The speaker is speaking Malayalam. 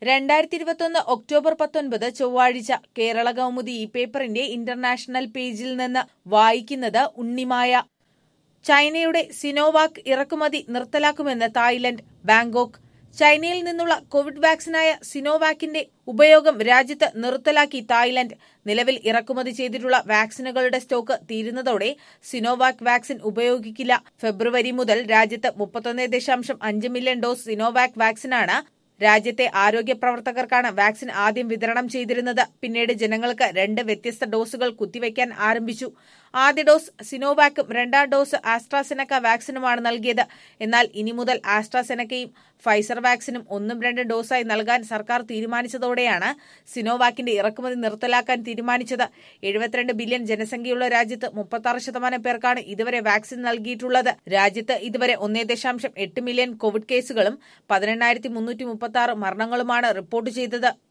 രണ്ടായിരത്തി ഇരുപത്തൊന്ന് ഒക്ടോബർ പത്തൊൻപത് ചൊവ്വാഴ്ച കേരള കൗമുദി ഈ പേപ്പറിന്റെ ഇന്റർനാഷണൽ പേജിൽ നിന്ന് വായിക്കുന്നത് ഉണ്ണിമായ ചൈനയുടെ സിനോവാക് ഇറക്കുമതി നിർത്തലാക്കുമെന്ന് തായ്ലൻഡ് ബാങ്കോക്ക് ചൈനയിൽ നിന്നുള്ള കോവിഡ് വാക്സിനായ സിനോവാക്കിന്റെ ഉപയോഗം രാജ്യത്ത് നിർത്തലാക്കി തായ്ലൻഡ് നിലവിൽ ഇറക്കുമതി ചെയ്തിട്ടുള്ള വാക്സിനുകളുടെ സ്റ്റോക്ക് തീരുന്നതോടെ സിനോവാക് വാക്സിൻ ഉപയോഗിക്കില്ല ഫെബ്രുവരി മുതൽ രാജ്യത്ത് മുപ്പത്തൊന്ന് ദശാംശം അഞ്ച് മില്യൺ ഡോസ് സിനോവാക് വാക്സിനാണ് രാജ്യത്തെ ആരോഗ്യ പ്രവർത്തകർക്കാണ് വാക്സിൻ ആദ്യം വിതരണം ചെയ്തിരുന്നത് പിന്നീട് ജനങ്ങൾക്ക് രണ്ട് വ്യത്യസ്ത ഡോസുകൾ കുത്തിവയ്ക്കാൻ ആരംഭിച്ചു ആദ്യ ഡോസ് സിനോവാക്കും രണ്ടാം ഡോസ് ആസ്ട്രാസെനക്ക വാക്സിനുമാണ് നൽകിയത് എന്നാൽ ഇനി മുതൽ ആസ്ട്രാസെനക്കയും ഫൈസർ വാക്സിനും ഒന്നും രണ്ടും ഡോസായി നൽകാൻ സർക്കാർ തീരുമാനിച്ചതോടെയാണ് സിനോവാക്കിന്റെ ഇറക്കുമതി നിർത്തലാക്കാൻ തീരുമാനിച്ചത് എഴുപത്തിരണ്ട് ബില്യൺ ജനസംഖ്യയുള്ള രാജ്യത്ത് മുപ്പത്തി ശതമാനം പേർക്കാണ് ഇതുവരെ വാക്സിൻ നൽകിയിട്ടുള്ളത് രാജ്യത്ത് ഇതുവരെ ഒന്നേ ദശാംശം എട്ട് മില്യൺ കോവിഡ് കേസുകളും പതിനെണ്ണായിരത്തി മുന്നൂറ്റി മുപ്പത്തി ആറ് മരണങ്ങളുമാണ് റിപ്പോർട്ട് ചെയ്തത്